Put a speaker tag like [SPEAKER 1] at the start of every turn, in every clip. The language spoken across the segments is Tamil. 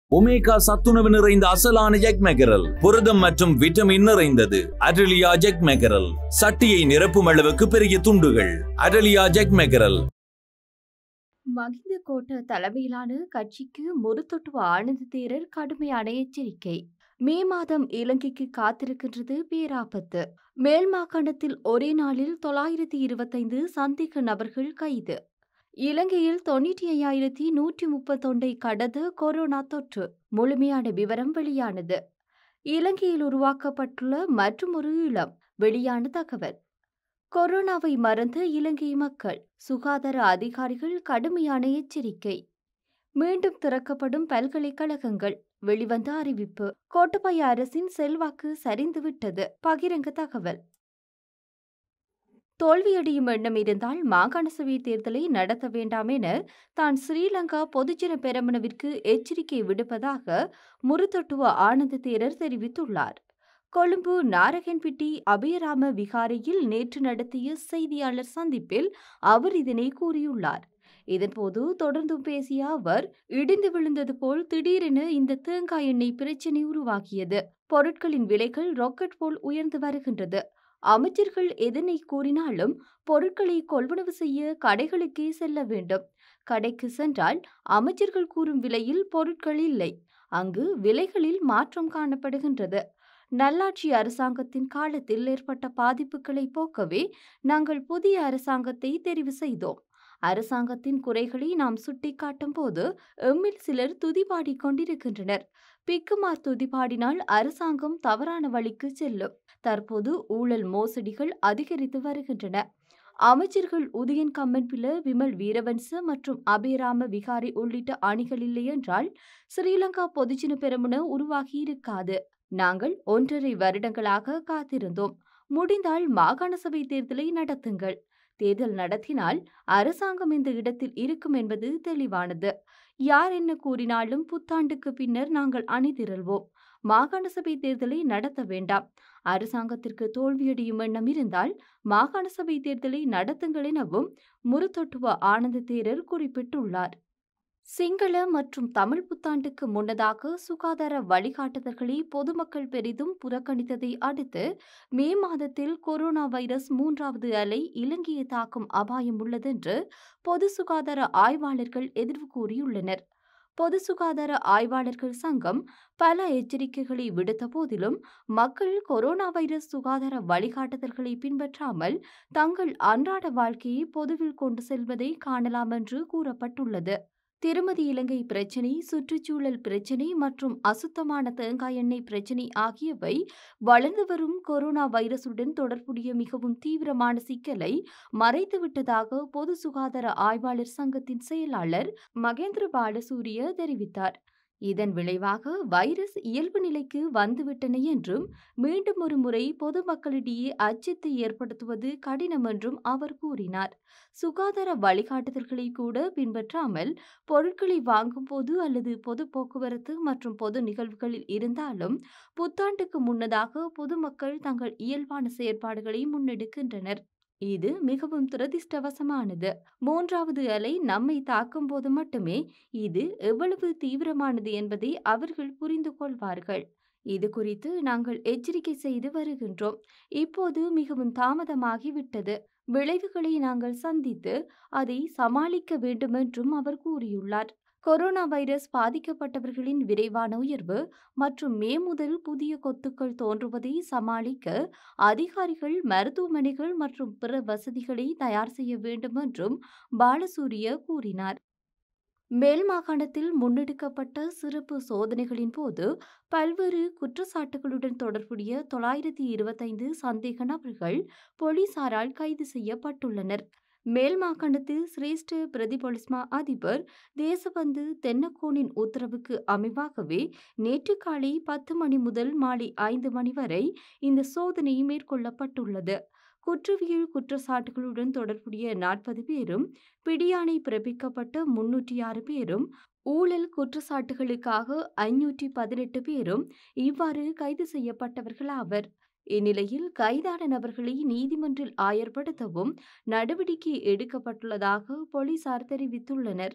[SPEAKER 1] ஒமேகா சத்துணவு நிறைந்த அசலான ஜெக் மெகரல் புரதம் மற்றும் விட்டமின் நிறைந்தது அடலியா ஜெக் மெகரல் சட்டியை நிரப்பும் அளவுக்கு பெரிய துண்டுகள் அடலியா ஜெக் மெகரல்
[SPEAKER 2] மகிந்த கோட்ட தலைமையிலான கட்சிக்கு முறுத்தொட்டுவ ஆனந்த தேரர் கடுமையான எச்சரிக்கை மே மாதம் இலங்கைக்கு காத்திருக்கின்றது பேராபத்து மேல் மாகாணத்தில் ஒரே நாளில் தொள்ளாயிரத்தி இருபத்தைந்து சந்தேக நபர்கள் கைது இலங்கையில் தொண்ணூற்றி ஐயாயிரத்தி நூற்றி முப்பத்தொன்றை கடந்த கொரோனா தொற்று முழுமையான விவரம் வெளியானது இலங்கையில் உருவாக்கப்பட்டுள்ள மற்றுமொரு இளம் வெளியான தகவல் கொரோனாவை மறந்த இலங்கை மக்கள் சுகாதார அதிகாரிகள் கடுமையான எச்சரிக்கை மீண்டும் திறக்கப்படும் பல்கலைக்கழகங்கள் வெளிவந்த அறிவிப்பு கோட்டபாய அரசின் செல்வாக்கு சரிந்துவிட்டது பகிரங்க தகவல் தோல்வியடையும் எண்ணம் இருந்தால் மாகாண சபை தேர்தலை நடத்த வேண்டாம் என தான் ஸ்ரீலங்கா பொதுஜன பெரமுனவிற்கு எச்சரிக்கை விடுப்பதாக முருத்தொட்டுவ ஆனந்த தேரர் தெரிவித்துள்ளார் கொழும்பு நாரகன்பிட்டி அபயராம விகாரையில் நேற்று நடத்திய செய்தியாளர் சந்திப்பில் அவர் இதனை கூறியுள்ளார் இதன்போது தொடர்ந்தும் பேசிய அவர் இடிந்து விழுந்தது போல் திடீரென இந்த தேங்காய் எண்ணெய் பிரச்சினை உருவாகியது பொருட்களின் விலைகள் ராக்கெட் போல் உயர்ந்து வருகின்றது அமைச்சர்கள் எதனை கூறினாலும் பொருட்களை கொள்வனவு செய்ய கடைகளுக்கே செல்ல வேண்டும் கடைக்கு சென்றால் அமைச்சர்கள் கூறும் விலையில் பொருட்கள் இல்லை அங்கு விலைகளில் மாற்றம் காணப்படுகின்றது நல்லாட்சி அரசாங்கத்தின் காலத்தில் ஏற்பட்ட பாதிப்புகளை போக்கவே நாங்கள் புதிய அரசாங்கத்தை தெரிவு செய்தோம் அரசாங்கத்தின் குறைகளை நாம் சுட்டிக்காட்டும் போது எம்மில் சிலர் துதிபாடி கொண்டிருக்கின்றனர் பிக்குமார் துதிபாடினால் அரசாங்கம் தவறான வழிக்கு செல்லும் தற்போது ஊழல் மோசடிகள் அதிகரித்து வருகின்றன அமைச்சர்கள் உதயன் கம்மன்பில விமல் வீரவன்ச மற்றும் அபயராம விகாரி உள்ளிட்ட அணிகள் இல்லை என்றால் ஸ்ரீலங்கா பொதுஜன பெரமுன உருவாகி இருக்காது நாங்கள் ஒன்றரை வருடங்களாக காத்திருந்தோம் முடிந்தால் மாகாண சபை தேர்தலை நடத்துங்கள் தேர்தல் நடத்தினால் அரசாங்கம் இந்த இடத்தில் இருக்கும் என்பது தெளிவானது யார் என்ன கூறினாலும் புத்தாண்டுக்கு பின்னர் நாங்கள் அணிதிரள்வோம் மாகாண சபை தேர்தலை நடத்த வேண்டாம் அரசாங்கத்திற்கு தோல்வியடையும் எண்ணம் இருந்தால் மாகாண சபை தேர்தலை நடத்துங்கள் எனவும் முருத்தொட்டுவ ஆனந்த தேரர் குறிப்பிட்டுள்ளார் சிங்கள மற்றும் தமிழ் புத்தாண்டுக்கு முன்னதாக சுகாதார வழிகாட்டுதல்களை பொதுமக்கள் பெரிதும் புறக்கணித்ததை அடுத்து மே மாதத்தில் கொரோனா வைரஸ் மூன்றாவது அலை இலங்கையை தாக்கும் அபாயம் உள்ளதென்று பொது சுகாதார ஆய்வாளர்கள் எதிர்வு கூறியுள்ளனர் பொது சுகாதார ஆய்வாளர்கள் சங்கம் பல எச்சரிக்கைகளை விடுத்த போதிலும் மக்கள் கொரோனா வைரஸ் சுகாதார வழிகாட்டுதல்களை பின்பற்றாமல் தங்கள் அன்றாட வாழ்க்கையை பொதுவில் கொண்டு செல்வதை காணலாம் என்று கூறப்பட்டுள்ளது திருமதி இலங்கை பிரச்சினை சுற்றுச்சூழல் பிரச்சினை மற்றும் அசுத்தமான தேங்காய் எண்ணெய் பிரச்சினை ஆகியவை வளர்ந்து வரும் கொரோனா வைரசுடன் தொடர்புடைய மிகவும் தீவிரமான சிக்கலை மறைத்துவிட்டதாக பொது சுகாதார ஆய்வாளர் சங்கத்தின் செயலாளர் மகேந்திர பாலசூரிய தெரிவித்தார் இதன் விளைவாக வைரஸ் இயல்பு நிலைக்கு வந்துவிட்டன என்றும் மீண்டும் ஒரு முறை பொதுமக்களிடையே அச்சத்தை ஏற்படுத்துவது கடினம் என்றும் அவர் கூறினார் சுகாதார வழிகாட்டுதல்களை கூட பின்பற்றாமல் பொருட்களை வாங்கும் போது அல்லது பொது போக்குவரத்து மற்றும் பொது நிகழ்வுகளில் இருந்தாலும் புத்தாண்டுக்கு முன்னதாக பொதுமக்கள் தங்கள் இயல்பான செயற்பாடுகளை முன்னெடுக்கின்றனர் இது மிகவும் துரதிர்ஷ்டவசமானது மூன்றாவது அலை நம்மை தாக்கும் போது மட்டுமே இது எவ்வளவு தீவிரமானது என்பதை அவர்கள் புரிந்து கொள்வார்கள் இது குறித்து நாங்கள் எச்சரிக்கை செய்து வருகின்றோம் இப்போது மிகவும் தாமதமாகிவிட்டது விளைவுகளை நாங்கள் சந்தித்து அதை சமாளிக்க வேண்டுமென்றும் அவர் கூறியுள்ளார் கொரோனா வைரஸ் பாதிக்கப்பட்டவர்களின் விரைவான உயர்வு மற்றும் மே முதல் புதிய கொத்துக்கள் தோன்றுவதை சமாளிக்க அதிகாரிகள் மருத்துவமனைகள் மற்றும் பிற வசதிகளை தயார் செய்ய வேண்டும் என்றும் பாலசூரிய கூறினார் மேல் மாகாணத்தில் முன்னெடுக்கப்பட்ட சிறப்பு சோதனைகளின் போது பல்வேறு குற்றச்சாட்டுகளுடன் தொடர்புடைய தொள்ளாயிரத்தி இருபத்தைந்து சந்தேக நபர்கள் போலீசாரால் கைது செய்யப்பட்டுள்ளனர் மேல் மாகாணத்தில் சிரேஷ்ட பிரதிபொலிஸ்மா அதிபர் தேசபந்து தென்னக்கோனின் உத்தரவுக்கு அமைவாகவே நேற்று காலை பத்து மணி முதல் மாலை ஐந்து மணி வரை இந்த சோதனை மேற்கொள்ளப்பட்டுள்ளது குற்றவியல் குற்றச்சாட்டுகளுடன் தொடர்புடைய நாற்பது பேரும் பிடியாணை பிறப்பிக்கப்பட்ட முன்னூற்றி ஆறு பேரும் ஊழல் குற்றச்சாட்டுகளுக்காக ஐநூற்றி பதினெட்டு பேரும் இவ்வாறு கைது செய்யப்பட்டவர்களாவர் இந்நிலையில் கைதான நபர்களை நீதிமன்றில் ஆயர்படுத்தவும் நடவடிக்கை எடுக்கப்பட்டுள்ளதாக போலீசார் தெரிவித்துள்ளனர்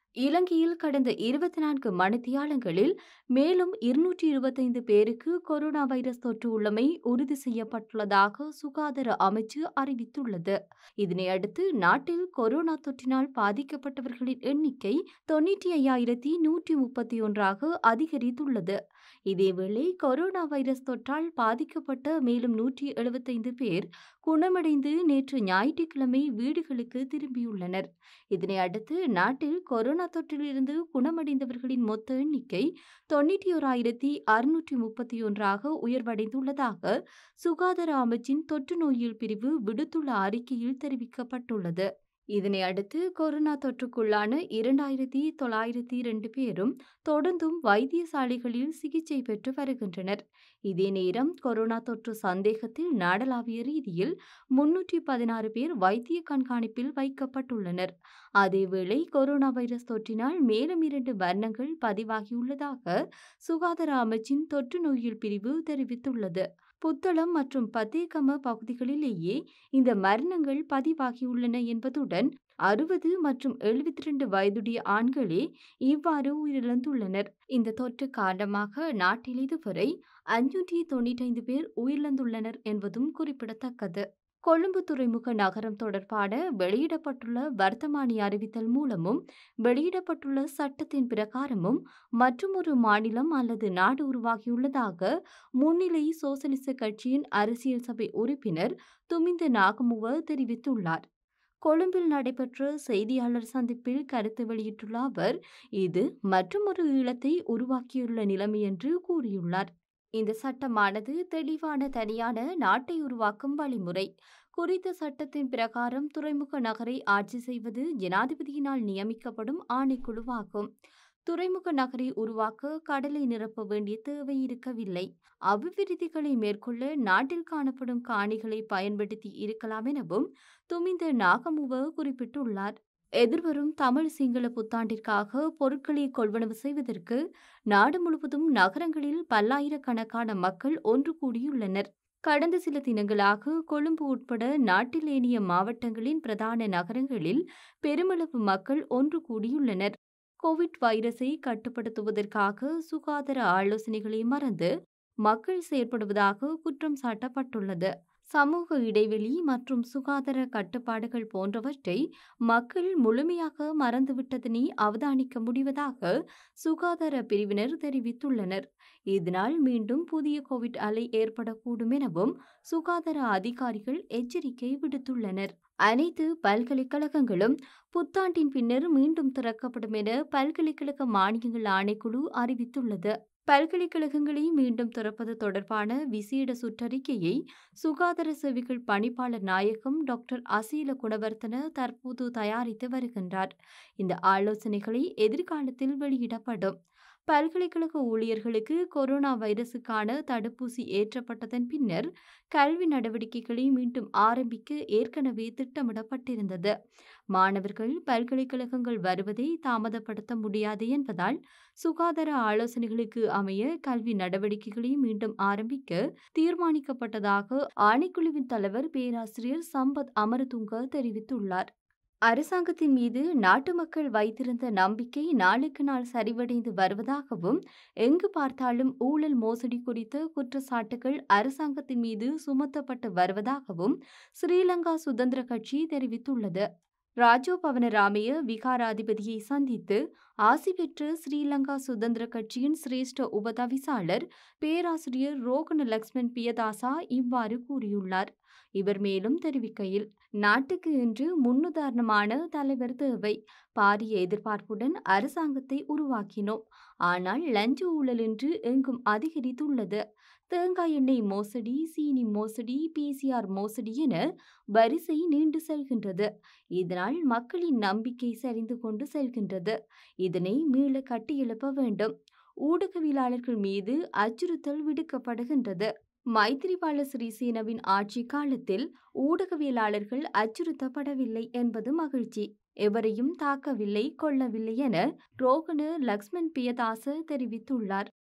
[SPEAKER 2] இலங்கையில் கடந்த இருபத்தி நான்கு மணித்தியாலங்களில் மேலும் இருநூற்றி இருபத்தைந்து பேருக்கு கொரோனா வைரஸ் தொற்று உள்ளமை உறுதி செய்யப்பட்டுள்ளதாக சுகாதார அமைச்சு அறிவித்துள்ளது இதனையடுத்து நாட்டில் கொரோனா தொற்றினால் பாதிக்கப்பட்டவர்களின் எண்ணிக்கை தொன்னூற்றி ஐயாயிரத்தி நூற்றி முப்பத்தி ஒன்றாக அதிகரித்துள்ளது இதேவேளை கொரோனா வைரஸ் தொற்றால் பாதிக்கப்பட்ட மேலும் நூற்றி எழுபத்தைந்து பேர் குணமடைந்து நேற்று ஞாயிற்றுக்கிழமை வீடுகளுக்கு திரும்பியுள்ளனர் இதனை அடுத்து நாட்டில் கொரோனா தொற்றிலிருந்து குணமடைந்தவர்களின் மொத்த எண்ணிக்கை தொன்னூற்றி ஓராயிரத்தி அறுநூற்றி முப்பத்தி ஒன்றாக உயர்வடைந்துள்ளதாக சுகாதார அமைச்சின் தொற்று நோயியல் பிரிவு விடுத்துள்ள அறிக்கையில் தெரிவிக்கப்பட்டுள்ளது இதனை அடுத்து கொரோனா தொற்றுக்குள்ளான இரண்டாயிரத்தி தொள்ளாயிரத்தி இரண்டு பேரும் தொடர்ந்தும் வைத்தியசாலைகளில் சிகிச்சை பெற்று வருகின்றனர் இதே நேரம் கொரோனா தொற்று சந்தேகத்தில் நாடளாவிய ரீதியில் முன்னூற்றி பதினாறு பேர் வைத்திய கண்காணிப்பில் வைக்கப்பட்டுள்ளனர் அதேவேளை கொரோனா வைரஸ் தொற்றினால் மேலும் இரண்டு மரணங்கள் பதிவாகியுள்ளதாக சுகாதார அமைச்சின் தொற்று நோயியல் பிரிவு தெரிவித்துள்ளது புத்தளம் மற்றும் பத்தேகம பகுதிகளிலேயே இந்த மரணங்கள் பதிவாகியுள்ளன என்பதுடன் அறுபது மற்றும் எழுபத்தி ரெண்டு வயதுடைய ஆண்களே இவ்வாறு உயிரிழந்துள்ளனர் இந்த தொற்று காரணமாக நாட்டில் இதுவரை அஞ்சூற்றி தொன்னூற்றைந்து பேர் உயிரிழந்துள்ளனர் என்பதும் குறிப்பிடத்தக்கது கொழும்பு துறைமுக நகரம் தொடர்பான வெளியிடப்பட்டுள்ள வர்த்தமானி அறிவித்தல் மூலமும் வெளியிடப்பட்டுள்ள சட்டத்தின் பிரகாரமும் மற்றுமொரு மாநிலம் அல்லது நாடு உருவாகியுள்ளதாக முன்னிலை சோசலிச கட்சியின் அரசியல் சபை உறுப்பினர் துமிந்த நாகமுவ தெரிவித்துள்ளார் கொழும்பில் நடைபெற்ற செய்தியாளர் சந்திப்பில் கருத்து வெளியிட்டுள்ள அவர் இது மற்றுமொரு ஈழத்தை உருவாக்கியுள்ள நிலைமை என்று கூறியுள்ளார் இந்த சட்டமானது தெளிவான தனியான நாட்டை உருவாக்கும் வழிமுறை குறித்த சட்டத்தின் பிரகாரம் துறைமுக நகரை ஆட்சி செய்வது ஜனாதிபதியினால் நியமிக்கப்படும் ஆணைக்குழுவாகும் துறைமுக நகரை உருவாக்க கடலை நிரப்ப வேண்டிய தேவை இருக்கவில்லை அபிவிருத்திகளை மேற்கொள்ள நாட்டில் காணப்படும் காணிகளை பயன்படுத்தி இருக்கலாம் எனவும் துமிந்த நாகமுவ குறிப்பிட்டுள்ளார் எதிர்வரும் தமிழ் சிங்கள புத்தாண்டிற்காக பொருட்களை கொள்வனவு செய்வதற்கு நாடு முழுவதும் நகரங்களில் பல்லாயிரக்கணக்கான மக்கள் ஒன்று கூடியுள்ளனர் கடந்த சில தினங்களாக கொழும்பு உட்பட நாட்டில் ஏனைய மாவட்டங்களின் பிரதான நகரங்களில் பெருமளவு மக்கள் ஒன்று கூடியுள்ளனர் கோவிட் வைரஸை கட்டுப்படுத்துவதற்காக சுகாதார ஆலோசனைகளை மறந்து மக்கள் செயற்படுவதாக குற்றம் சாட்டப்பட்டுள்ளது சமூக இடைவெளி மற்றும் சுகாதார கட்டுப்பாடுகள் போன்றவற்றை மக்கள் முழுமையாக மறந்துவிட்டதனை அவதானிக்க முடிவதாக சுகாதார பிரிவினர் தெரிவித்துள்ளனர் இதனால் மீண்டும் புதிய கோவிட் அலை ஏற்படக்கூடும் எனவும் சுகாதார அதிகாரிகள் எச்சரிக்கை விடுத்துள்ளனர் அனைத்து பல்கலைக்கழகங்களும் புத்தாண்டின் பின்னர் மீண்டும் திறக்கப்படும் என பல்கலைக்கழக மானியங்கள் ஆணைக்குழு அறிவித்துள்ளது பல்கலைக்கழகங்களை மீண்டும் திறப்பது தொடர்பான விசேட சுற்றறிக்கையை சுகாதார சேவைகள் பணிப்பாளர் நாயகம் டாக்டர் அசீல குணவர்த்தன தற்போது தயாரித்து வருகின்றார் இந்த ஆலோசனைகளை எதிர்காலத்தில் வெளியிடப்படும் பல்கலைக்கழக ஊழியர்களுக்கு கொரோனா வைரசுக்கான தடுப்பூசி ஏற்றப்பட்டதன் பின்னர் கல்வி நடவடிக்கைகளை மீண்டும் ஆரம்பிக்க ஏற்கனவே திட்டமிடப்பட்டிருந்தது மாணவர்கள் பல்கலைக்கழகங்கள் வருவதை தாமதப்படுத்த முடியாது என்பதால் சுகாதார ஆலோசனைகளுக்கு அமைய கல்வி நடவடிக்கைகளை மீண்டும் ஆரம்பிக்க தீர்மானிக்கப்பட்டதாக ஆணைக்குழுவின் தலைவர் பேராசிரியர் சம்பத் அமரதுங்க தெரிவித்துள்ளார் அரசாங்கத்தின் மீது நாட்டு மக்கள் வைத்திருந்த நம்பிக்கை நாளுக்கு நாள் சரிவடைந்து வருவதாகவும் எங்கு பார்த்தாலும் ஊழல் மோசடி குறித்த குற்றச்சாட்டுகள் அரசாங்கத்தின் மீது சுமத்தப்பட்டு வருவதாகவும் ஸ்ரீலங்கா சுதந்திர கட்சி தெரிவித்துள்ளது ராஜோ பவனராமைய விகாராதிபதியை சந்தித்து ஆசி பெற்ற ஸ்ரீலங்கா சுதந்திர கட்சியின் சிரேஷ்ட உபதவிசாளர் பேராசிரியர் ரோகன லக்ஷ்மன் பியதாசா இவ்வாறு கூறியுள்ளார் இவர் மேலும் தெரிவிக்கையில் நாட்டுக்கு இன்று முன்னுதாரணமான தலைவர் தேவை பாரிய எதிர்பார்ப்புடன் அரசாங்கத்தை உருவாக்கினோம் ஆனால் லஞ்ச ஊழல் என்று எங்கும் அதிகரித்துள்ளது தேங்காய் எண்ணெய் மோசடி சீனி மோசடி பிசிஆர் மோசடி என வரிசை நீண்டு செல்கின்றது இதனால் மக்களின் நம்பிக்கை சரிந்து கொண்டு செல்கின்றது இதனை மீள கட்டியெழுப்ப வேண்டும் ஊடகவியலாளர்கள் மீது அச்சுறுத்தல் விடுக்கப்படுகின்றது மைத்திரிபால சிறிசேனவின் ஆட்சி காலத்தில் ஊடகவியலாளர்கள் அச்சுறுத்தப்படவில்லை என்பது மகிழ்ச்சி எவரையும் தாக்கவில்லை கொள்ளவில்லை என ரோகன லக்ஷ்மன் பியதாச தெரிவித்துள்ளார்